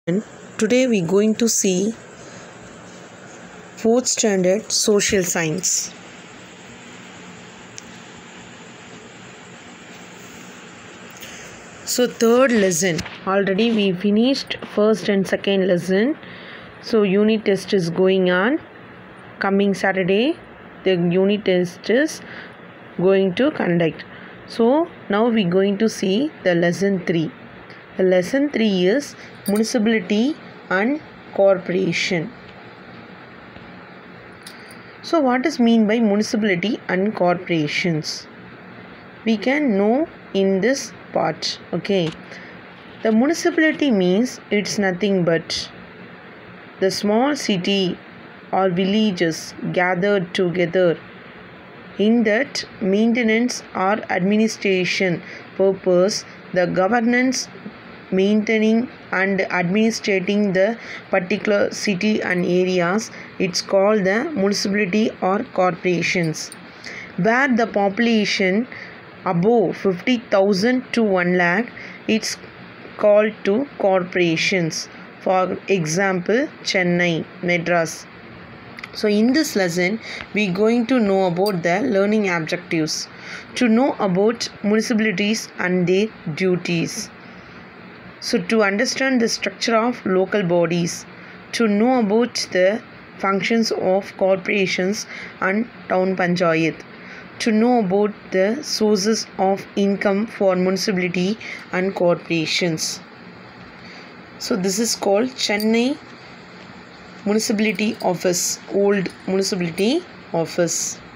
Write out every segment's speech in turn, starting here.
Today we going to see fourth standard social science. So third lesson already we finished first and second lesson. So unit test is going on coming Saturday. The unit test is going to conduct. So now we going to see the lesson 3. The lesson 3 is municipality and corporation. So what is mean by municipality and corporations? We can know in this part. Okay. The municipality means it's nothing but the small city or villages gathered together in that maintenance or administration purpose the governance maintaining and administrating the particular city and areas it's called the municipality or corporations where the population above 50000 to 1 lakh it's called to corporations for example chennai madras so in this lesson we going to know about the learning objectives to know about municipalities and their duties so to understand the structure of local bodies to know about the functions of corporations and town panchayat to know about the sources of income for municipality and corporations so this is called chennai municipality office old municipality office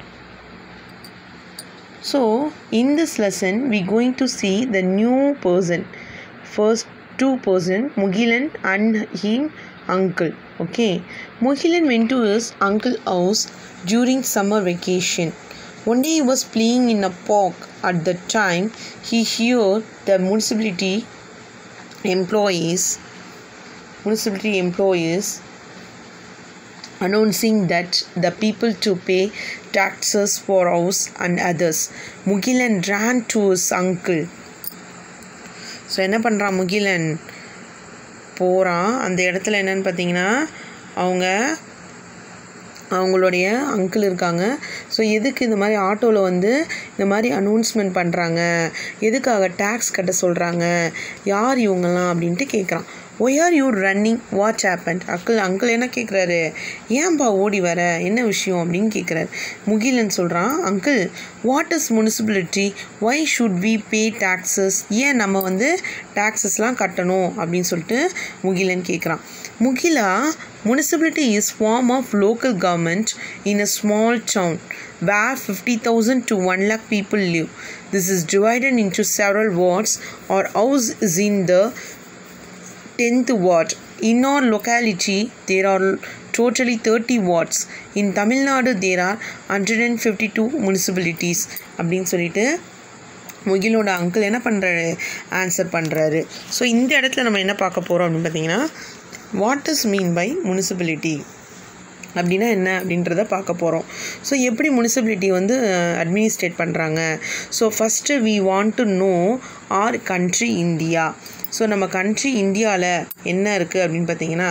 so in this lesson we going to see the new person first two person mugilan and his uncle okay mugilan went to his uncle house during summer vacation one day he was playing in a park at the time he heard the municipality employees municipality employees announcing that the people to pay taxes for house and others. Mugilan ran to his uncle. So என்ன பண்ணுறான் முகிலன் போகிறான் அந்த இடத்துல என்னன்னு பார்த்தீங்கன்னா அவங்க அவங்களுடைய uncle இருக்காங்க ஸோ எதுக்கு இந்த மாதிரி ஆட்டோவில் வந்து இந்த மாதிரி அனௌன்ஸ்மெண்ட் பண்ணுறாங்க எதுக்காக டேக்ஸ் கட்ட சொல்கிறாங்க யார் இவங்கெல்லாம் அப்படின்ட்டு கேட்குறான் why are you running what happen uncle uncle என்ன கேட்குறாரு ஏன்பா ஓடி வர என்ன விஷயம் அப்படின்னு கேட்குறாரு முகிலன் சொல்கிறான் uncle what is municipality why should we pay taxes ஏன் நம்ம வந்து டேக்ஸஸ்லாம் கட்டணும் அப்படின்னு சொல்லிட்டு முகிலன் கேட்குறான் Mugila municipality is form of local government in a small town where 50000 to 1 lakh people live this is divided into several wards or house is in the 10th ward in our locality there are totally 30 wards in tamil nadu there are 152 municipalities அப்படின்னு சொல்லிட்டு முகிலோட uncle என்ன பண்ணுறாரு answer பண்ணுறாரு so இந்த இடத்துல நம்ம என்ன பார்க்க போகிறோம் அப்படின்னு பார்த்தீங்கன்னா what is mean by municipality அப்படின்னா என்ன அப்படின்றத பார்க்க போகிறோம் ஸோ எப்படி முனிசிபலிட்டி வந்து அட்மினிஸ்ட்ரேட் பண்ணுறாங்க so first we want to know our country India so நம்ம கண்ட்ரி இந்தியாவில் என்ன இருக்குது அப்படின்னு பார்த்தீங்கன்னா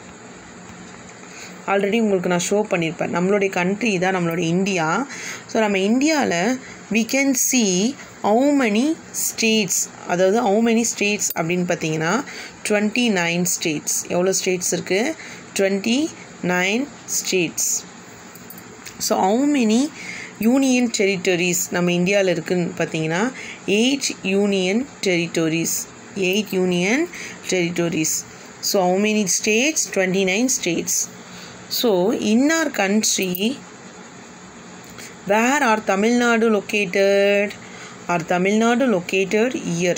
ஆல்ரெடி உங்களுக்கு நான் ஷோ பண்ணியிருப்பேன் நம்மளுடைய கண்ட்ரி தான் நம்மளுடைய இந்தியா ஸோ நம்ம இந்தியாவில் we can see how many states அதாவது ஹவு மெனி ஸ்டேட்ஸ் அப்படின்னு பார்த்தீங்கன்னா டுவெண்ட்டி நைன் ஸ்டேட்ஸ் எவ்வளோ ஸ்டேட்ஸ் இருக்குது twenty nine states so how many union territories நம்ம இந்தியாவில் இருக்குதுன்னு பார்த்தீங்கன்னா eight union territories eight union territories so how many states twenty nine states So, in our country, where are Tamil Nadu located? Are Tamil Nadu located here?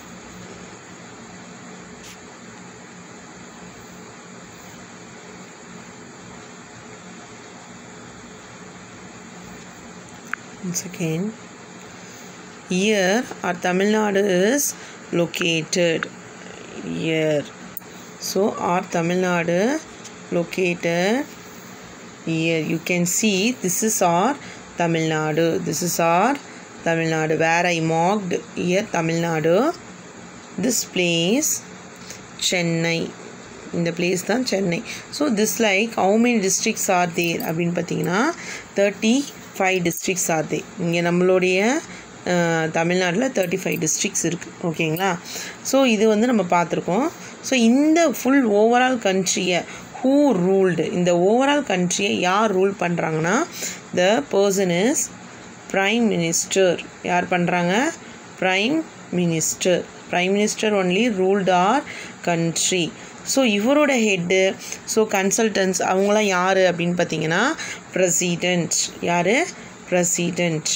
Once again, here our Tamil Nadu is located here. So, our Tamil Nadu located here you can see this is our Tamil Nadu this is our Tamil Nadu where I marked here Tamil Nadu this place Chennai இந்த place தான் Chennai so this like how many districts are there அப்படின்னு பார்த்தீங்கன்னா thirty five districts are they இங்கே நம்மளுடைய தமிழ்நாட்டில் thirty five districts இருக்குது ஓகேங்களா so இது வந்து நம்ம பார்த்துருக்கோம் ஸோ இந்த ஃபுல் ஓவரால் கண்ட்ரியை ஹூ ரூல்டு இந்த ஓவரால் கண்ட்ரியை யார் ரூல் பண்ணுறாங்கன்னா the person is prime minister யார் பண்ணுறாங்க prime minister prime minister only ruled our country so இவரோட ஹெட்டு ஸோ கன்சல்டன்ஸ் அவங்களாம் யார் அப்படின்னு பார்த்தீங்கன்னா ப்ரெசிடெண்ட் யார் ப்ரெசிடெண்ட்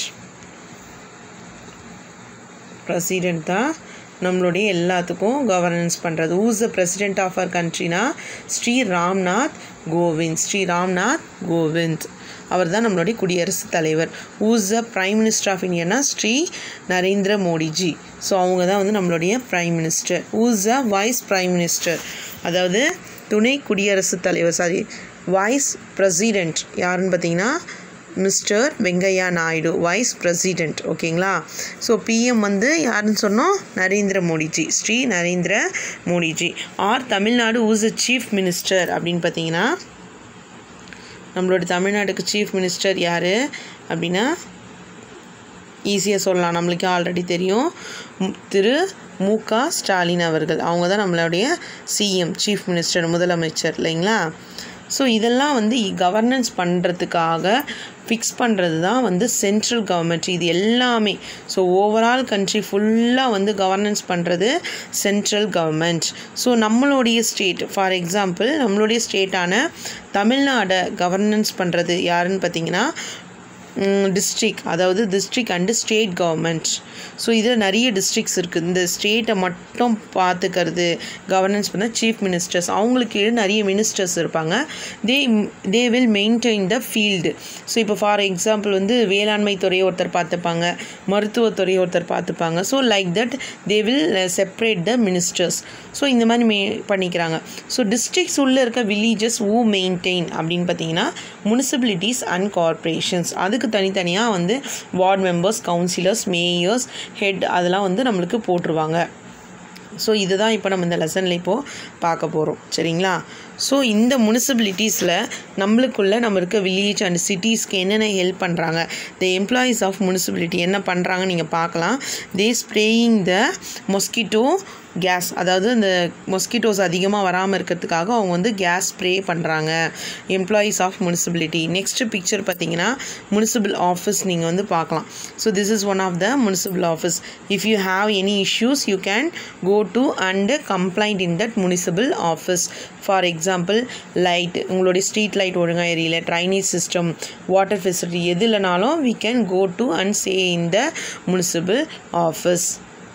ப்ரெசிடெண்ட் தான் நம்மளுடைய எல்லாத்துக்கும் கவர்னன்ஸ் பண்ணுறது who's the president of our கண்ட்ரினா ஸ்ரீ ராம்நாத் கோவிந்த் ஸ்ரீ ராம்நாத் கோவிந்த் அவர் தான் நம்மளுடைய குடியரசுத் தலைவர் who's the prime minister of இந்தியானா ஸ்ரீ நரேந்திர மோடிஜி ஸோ அவங்க தான் வந்து நம்மளுடைய prime minister who's the vice prime minister அதாவது துணை குடியரசுத் தலைவர் சாரி வைஸ் பிரசிடெண்ட் யாருன்னு பார்த்தீங்கன்னா mister Venkaiah Naidu vice president ஓகேங்களா ஸோ பிஎம் வந்து யாருன்னு சொன்னோம் Narendra Modiji Shri Narendra Modiji or Tamil Nadu ஊஸ் a chief minister அப்படின்னு பார்த்தீங்கன்னா நம்மளோட தமிழ்நாட்டுக்கு சீஃப் மினிஸ்டர் யார் அப்படின்னா ஈஸியாக சொல்லலாம் நம்மளுக்கு ஆல்ரெடி தெரியும் திரு மு க ஸ்டாலின் அவர்கள் அவங்க தான் நம்மளுடைய சிஎம் சீஃப் மினிஸ்டர் முதலமைச்சர் இல்லைங்களா ஸோ இதெல்லாம் வந்து கவர்னன்ஸ் பண்ணுறதுக்காக ஃபிக்ஸ் பண்ணுறது தான் வந்து சென்ட்ரல் கவர்மெண்ட் இது எல்லாமே ஸோ ஓவரால் கண்ட்ரி ஃபுல்லாக வந்து கவர்னன்ஸ் பண்ணுறது சென்ட்ரல் கவர்மெண்ட் ஸோ நம்மளுடைய ஸ்டேட் ஃபார் எக்ஸாம்பிள் நம்மளுடைய ஸ்டேட்டான தமிழ்நாடை கவர்னன்ஸ் பண்ணுறது யாருன்னு பார்த்தீங்கன்னா டிஸ்ட்ரிக் அதாவது district and state government so இதில் நிறைய டிஸ்ட்ரிக்ஸ் இருக்குது இந்த ஸ்டேட்டை மட்டும் பார்த்துக்கிறது கவர்னன்ஸ் பண்ண சீஃப் மினிஸ்டர்ஸ் அவங்களுக்கு கீழே நிறைய மினிஸ்டர்ஸ் இருப்பாங்க they they will maintain the field so இப்போ ஃபார் எக்ஸாம்பிள் வந்து வேளாண்மை துறையை ஒருத்தர் பார்த்துப்பாங்க மருத்துவத்துறையை ஒருத்தர் பார்த்துப்பாங்க so like that they will separate the ministers so இந்த மாதிரி மே பண்ணிக்கிறாங்க ஸோ டிஸ்ட்ரிக்ஸ் உள்ளே இருக்க வில்லேஜஸ் ஊ மெயின்டைன் அப்படின்னு பார்த்தீங்கன்னா முனிசிபிலிட்டிஸ் அண்ட் கார்பரேஷன்ஸ் அதுக்கு தனித்தனியாக வந்து ward members councillors mayors head அதெல்லாம் வந்து நம்மளுக்கு போட்டுருவாங்க ஸோ இதுதான் இப்போ நம்ம இந்த லெசனில் இப்போது பார்க்க போகிறோம் சரிங்களா ஸோ இந்த முனிசிபிலிட்டிஸில் நம்மளுக்குள்ள நம்ம இருக்க வில்லேஜ் அண்ட் சிட்டிஸ்க்கு என்னென்ன ஹெல்ப் பண்ணுறாங்க த எம்ப்ளாயீஸ் ஆஃப் முனிசிபிலிட்டி என்ன பண்ணுறாங்க நீங்கள் பார்க்கலாம் they spraying the mosquito gas அதாவது இந்த மொஸ்கிட்டோஸ் அதிகமாக வராமல் இருக்கிறதுக்காக அவங்க வந்து கேஸ் ஸ்ப்ரே பண்ணுறாங்க employees of municipality next picture பார்த்தீங்கன்னா முனிசிபல் ஆஃபீஸ் நீங்கள் வந்து பார்க்கலாம் so this is one of the municipal office if you have any issues you can go to and complaint in that municipal office for example light உங்களுடைய street light ஒழுங்காக எரியல drainage system water facility எது இல்லைனாலும் we can go to and say in the municipal office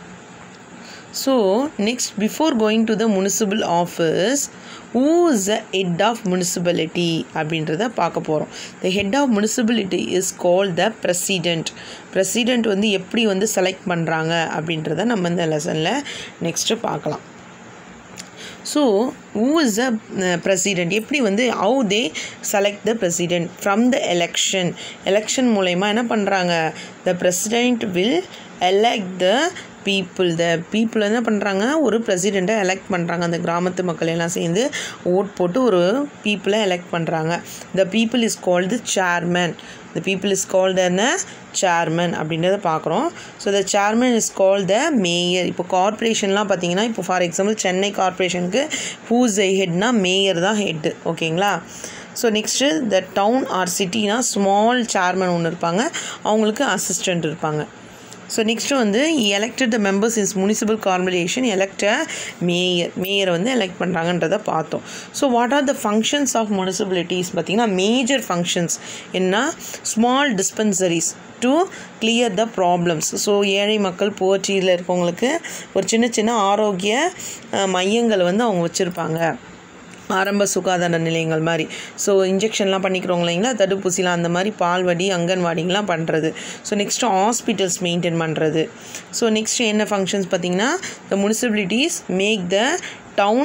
so next before going to the municipal office who is the head of municipality அப்படின்றத பார்க்க போகிறோம் the head of municipality is call the president president வந்து எப்படி வந்து select பண்ணுறாங்க அப்படின்றத நம்ம இந்த லெசனில் நெக்ஸ்ட்டு பார்க்கலாம் so who is the president எப்படி வந்து how they select the president from the election election மூலயமா என்ன பண்ணுறாங்க the president will elect the people the people என்ன பண்ணுறாங்க ஒரு பிரசிடெண்ட்டை எலெக்ட் பண்ணுறாங்க அந்த கிராமத்து மக்கள் எல்லாம் சேர்ந்து ஓட் போட்டு ஒரு பீப்புளை எலெக்ட் பண்ணுறாங்க the people is called chairman the people is called என்ன சேர்மன் அப்படின்றத பார்க்குறோம் so the chairman is call the mayor இப்போ கார்ப்பரேஷன்லாம் பார்த்தீங்கன்னா இப்போ ஃபார் எக்ஸாம்பிள் சென்னை கார்ப்பரேஷனுக்கு ஹூஸ் ஹெட்னா மேயர் தான் ஹெட்டு ஓகேங்களா so next the town or சிட்டினா ஸ்மால் சேர்மன் ஒன்று இருப்பாங்க அவங்களுக்கு அசிஸ்டண்ட் இருப்பாங்க ஸோ நெக்ஸ்ட்டு வந்து elected the members in municipal corporation elect mayor மேயரை வந்து எலெக்ட் பண்ணுறாங்கன்றதை பார்த்தோம் so what R the functions of municipalities பார்த்திங்கன்னா மேஜர் ஃபங்க்ஷன்ஸ் என்ன small dispensaries to clear the problems so ஏழை மக்கள் போர்ச்சியில் இருக்கவங்களுக்கு ஒரு சின்ன சின்ன ஆரோக்கிய மையங்களை வந்து அவங்க வச்சுருப்பாங்க ஆரம்ப சுகாதார நிலையங்கள் மாதிரி ஸோ இன்ஜெக்ஷன்லாம் பண்ணிக்கிறோங்க இல்லைங்களா தடுப்பூசிலாம் அந்த மாதிரி பால்வடி அங்கன்வாடிங்கெலாம் பண்ணுறது ஸோ நெக்ஸ்ட்டு ஹாஸ்பிட்டல்ஸ் மெயின்டைன் பண்ணுறது ஸோ நெக்ஸ்ட்டு என்ன ஃபங்க்ஷன்ஸ் பார்த்திங்கன்னா the municipalities make the town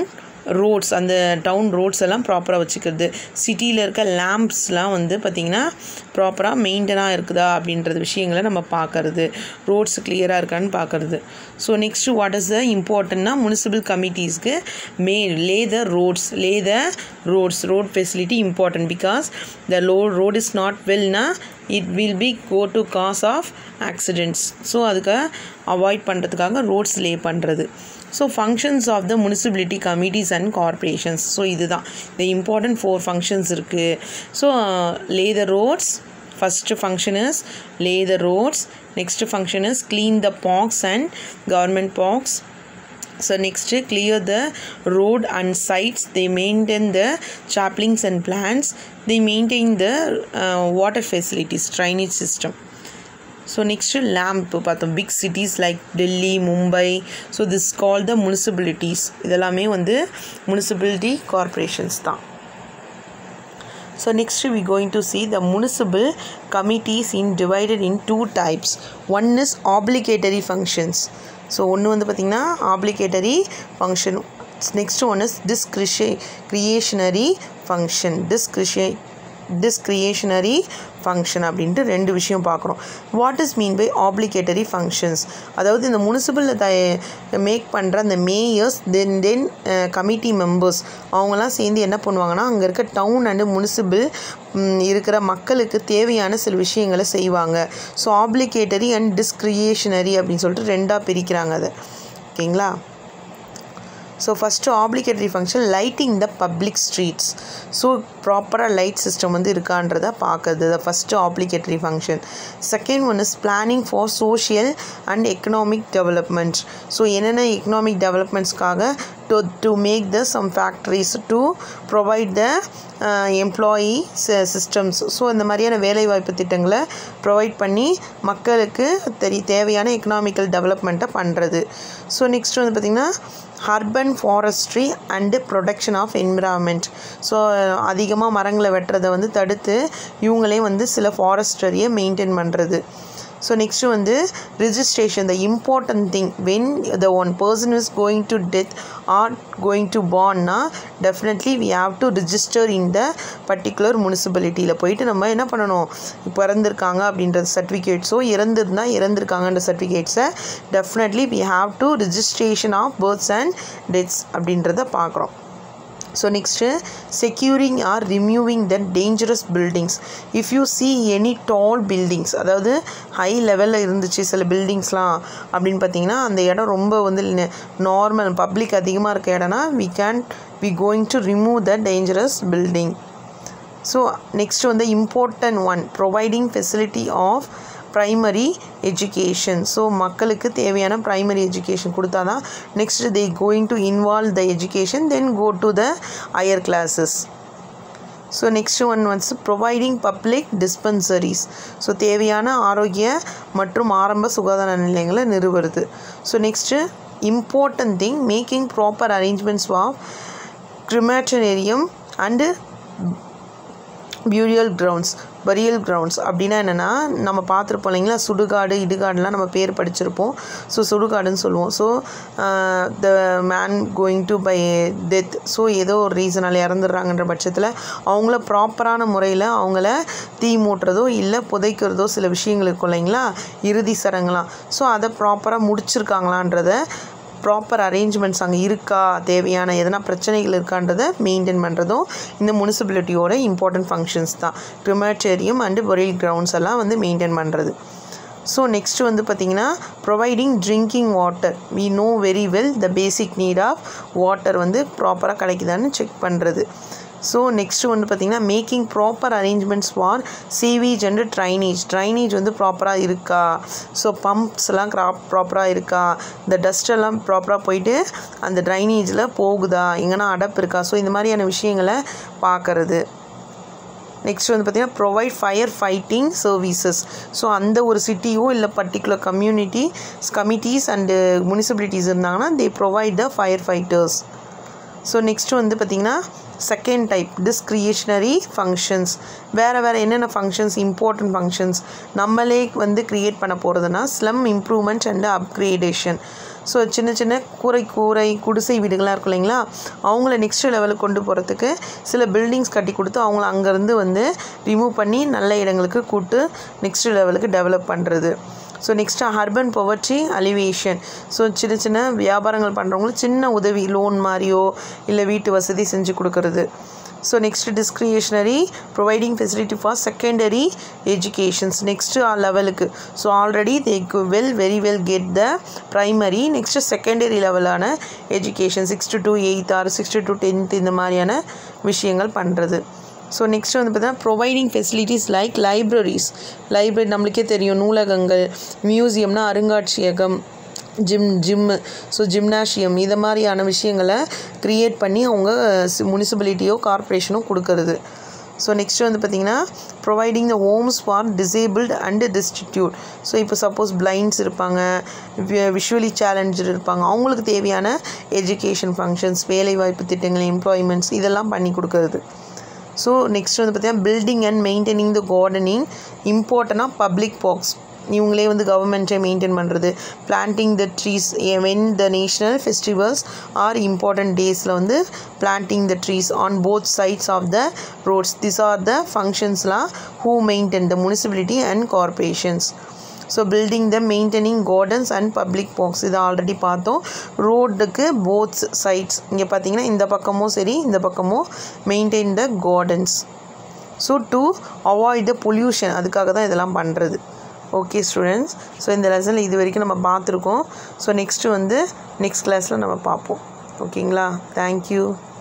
roads அந்த டவுன் ரோட்ஸ் எல்லாம் ப்ராப்பராக வச்சுக்கிறது சிட்டியில் இருக்க லேம்ப்ஸ்லாம் வந்து பார்த்திங்கன்னா ப்ராப்பராக மெயின்டெனாக இருக்குதா அப்படின்றது விஷயங்களை நம்ம பார்க்கறது ரோட்ஸ் கிளியராக இருக்கான்னு பார்க்கறது so next what is the இம்பார்ட்டன்னா முனிசிபல் கமிட்டிஸ்க்கு may lay the roads lay the roads road facility important because the low road is not வெல்னா it will be go to cause of accidents so அதுக்கு avoid பண்ணுறதுக்காக roads lay பண்ணுறது so functions of the municipality committees and corporations so இதுதான் இந்த important four functions இருக்குது so lay the roads first function is lay the roads next function is clean the parks and government parks so next clear the road and sides they maintain the saplings and plants they maintain the water facilities drainage system so next lamp பார்த்தோம் big cities like Delhi Mumbai so this call the municipalities இதெல்லாமே வந்து municipality corporations தான் so next we going to see the municipal committees in divided in two types one is obligatory functions so ஒன்று வந்து பார்த்திங்கன்னா obligatory function next one is discretionary function discretion discretionary function அப்படின்ட்டு ரெண்டு விஷயம் பார்க்குறோம் what is mean by obligatory functions அதாவது இந்த முனிசிபலில் த மேக் பண்ணுற அந்த mayors then then committee members அவங்களாம் சேர்ந்து என்ன பண்ணுவாங்கன்னா அங்கே இருக்க டவுன் அண்டு முனிசிபல் இருக்கிற மக்களுக்கு தேவையான சில விஷயங்களை செய்வாங்க ஸோ ஆப்ளிகேட்டரி அண்ட் டிஸ்கிரியேஷனரி அப்படின்னு சொல்லிட்டு ரெண்டாக பிரிக்கிறாங்க அதை ஓகேங்களா so first obligatory function lighting the public streets so ப்ராப்பராக லைட் சிஸ்டம் வந்து இருக்கான்றதை பார்க்குறது the first obligatory function second one is planning for social and economic development so என்னென்ன எக்கனாமிக் டெவலப்மெண்ட்ஸ்க்காக to to make the some factories to provide the employee systems so இந்த மாதிரியான வேலைவாய்ப்பு திட்டங்களை ப்ரொவைட் பண்ணி மக்களுக்கு தெரி தேவையான எக்கனாமிக்கல் டெவலப்மெண்ட்டை பண்ணுறது ஸோ நெக்ஸ்ட் வந்து பார்த்திங்கன்னா urban forestry and protection of environment so அதிகமாக மரங்களை வெட்டுறதை வந்து தடுத்து இவங்களே வந்து சில ஃபாரஸ்டரியை மெயின்டைன் பண்ணுறது ஸோ நெக்ஸ்ட்டு வந்து registration the important thing when the one person is going to death or going to பார்ன்னா definitely we have to register in the particular முனிசிபாலிட்டியில் போயிட்டு நம்ம என்ன பண்ணணும் இப்போ இறந்துருக்காங்க அப்படின்ற சர்டிஃபிகேட்ஸோ இறந்துருந்தால் இறந்துருக்காங்கன்ற சர்டிஃபிகேட்ஸை definitely we have to registration of births and deaths அப்படின்றத பார்க்குறோம் so next securing or removing the dangerous buildings if you see any tall buildings அதாவது ஹை லெவலில் இருந்துச்சு சில பில்டிங்ஸ்லாம் அப்படின்னு பார்த்தீங்கன்னா அந்த இடம் ரொம்ப வந்து நார்மல் பப்ளிக் அதிகமாக இருக்க இடம்னா we can we going to remove the dangerous building so next வந்து important one providing facility of primary education so மக்களுக்கு தேவையான ப்ரைமரி எஜுகேஷன் கொடுத்தா தான் next they going to involve the education then go to the higher classes so next one வந்து providing public dispensaries so தேவையான ஆரோக்கிய மற்றும் ஆரம்ப சுகாதார நிலையங்களை நிறுவுறது so next important thing making proper arrangements of crematorium and burial grounds பரியல் grounds அப்படின்னா என்னென்னா நம்ம பார்த்துருப்போம் இல்லைங்களா சுடுகாடு இடுகாடுலாம் நம்ம பேர் படிச்சிருப்போம் ஸோ சுடுகாடுன்னு சொல்லுவோம் so the man going to by death so ஏதோ ஒரு ரீசனால் இறந்துடுறாங்கன்ற பட்சத்தில் அவங்கள ப்ராப்பரான முறையில் அவங்கள தீ மூட்டுறதோ இல்லை புதைக்கிறதோ சில விஷயங்கள் இருக்கும் இல்லைங்களா இறுதி சடங்குலாம் ஸோ அதை ப்ராப்பராக முடிச்சிருக்காங்களான்றத ப்ராப்பர் அரேஞ்ச்மெண்ட்ஸ் அங்கே இருக்கா தேவையான எதனா பிரச்சனைகள் இருக்கான்றதை மெயின்டைன் பண்ணுறதும் இந்த முனிசிபாலிட்டியோட இம்பார்ட்டன்ட் ஃபங்க்ஷன்ஸ் தான் கிரிமேட்டேரியம் அண்டு பொரியல் கிரவுண்ட்ஸ் எல்லாம் வந்து மெயின்டைன் பண்ணுறது ஸோ நெக்ஸ்ட் வந்து பார்த்திங்கன்னா providing drinking water we know very well the basic need of water வந்து ப்ராப்பராக கிடைக்குதான்னு செக் பண்ணுறது ஸோ நெக்ஸ்ட்டு வந்து பார்த்திங்கன்னா making proper arrangements for sewage and drainage drainage வந்து ப்ராப்பராக இருக்கா ஸோ பம்ப்ஸ்லாம் க்ரா ப்ராப்பராக இருக்கா இந்த டஸ்ட்டெல்லாம் ப்ராப்பராக போயிட்டு அந்த ட்ரைனேஜில் போகுதா எங்கன்னா அடப்பு இருக்கா ஸோ இந்த மாதிரியான விஷயங்களை பார்க்கறது நெக்ஸ்ட் வந்து பார்த்திங்கன்னா provide fire fighting services so அந்த ஒரு சிட்டியோ இல்லை particular community committees and municipalities இருந்தாங்கன்னா they provide the fire fighters so next வந்து பார்த்திங்கன்னா செகண்ட் டைப் டிஸ்கிரியேஷனரி ஃபங்க்ஷன்ஸ் வேறு வேறு என்னென்ன ஃபங்க்ஷன்ஸ் இம்பார்ட்டன்ட் ஃபங்க்ஷன்ஸ் நம்மளே வந்து க்ரியேட் பண்ண போகிறதுனா slum improvement and upgradation so சின்ன சின்ன கூரை கூரை குடிசை வீடுகளாக இருக்கும் இல்லைங்களா அவங்கள நெக்ஸ்ட் லெவலுக்கு கொண்டு போகிறதுக்கு சில பில்டிங்ஸ் கட்டி கொடுத்து அவங்கள அங்கேருந்து வந்து ரிமூவ் பண்ணி நல்ல இடங்களுக்கு கூட்டு நெக்ஸ்ட் லெவலுக்கு டெவலப் பண்ணுறது so next urban poverty alleviation so சின்ன சின்ன வியாபாரங்கள் பண்ணுறவங்களுக்கு சின்ன உதவி லோன் மாதிரியோ இல்லை வீட்டு வசதி செஞ்சு கொடுக்கறது so next discretionary providing facility for secondary educations next லெவலுக்கு so already they well very well get the primary next secondary லெவலான education sixth to eighth or sixth to tenth இந்த மாதிரியான விஷயங்கள் பண்ணுறது ஸோ நெக்ஸ்ட் வந்து பார்த்தீங்கன்னா providing facilities like libraries library நம்மளுக்கே தெரியும் நூலகங்கள் மியூசியம்னா அருங்காட்சியகம் ஜிம் ஜிம்மு ஸோ ஜிம்னாஷியம் இதை மாதிரியான விஷயங்களை க்ரியேட் பண்ணி அவங்க முனிசிபலிட்டியோ கார்ப்பரேஷனோ கொடுக்கறது ஸோ நெக்ஸ்ட் வந்து பார்த்திங்கன்னா providing the homes for disabled and destitute so இப்போ சப்போஸ் பிளைண்ட்ஸ் இருப்பாங்க விஷுவலி சேலஞ்சு இருப்பாங்க அவங்களுக்கு தேவையான எஜுகேஷன் ஃபங்க்ஷன்ஸ் வேலைவாய்ப்பு திட்டங்கள் எம்ப்ளாய்மெண்ட்ஸ் இதெல்லாம் பண்ணி கொடுக்கறது ஸோ நெக்ஸ்ட் வந்து பார்த்திங்கன்னா building and maintaining the gardening இம்பார்ட்டனாக பப்ளிக் பாக்ஸ் இவங்களே வந்து கவர்மெண்ட்டை மெயின்டைன் பண்ணுறது planting the trees when the national festivals or important டேஸில் வந்து planting the trees on both sides of the roads this are the ஃபங்க்ஷன்ஸ்லாம் who maintain the municipality and corporations so building the maintaining gardens and public parks இதை already பார்த்தோம் ரோடுக்கு போத்ஸ் sides இங்கே பார்த்தீங்கன்னா இந்த பக்கமும் சரி இந்த பக்கமும் maintain the gardens so to avoid the pollution அதுக்காக தான் இதெல்லாம் பண்ணுறது ஓகே ஸ்டூடெண்ட்ஸ் ஸோ இந்த லெசனில் இது வரைக்கும் நம்ம பார்த்துருக்கோம் ஸோ நெக்ஸ்ட்டு வந்து நெக்ஸ்ட் கிளாஸில் நம்ம பார்ப்போம் ஓகேங்களா தேங்க்யூ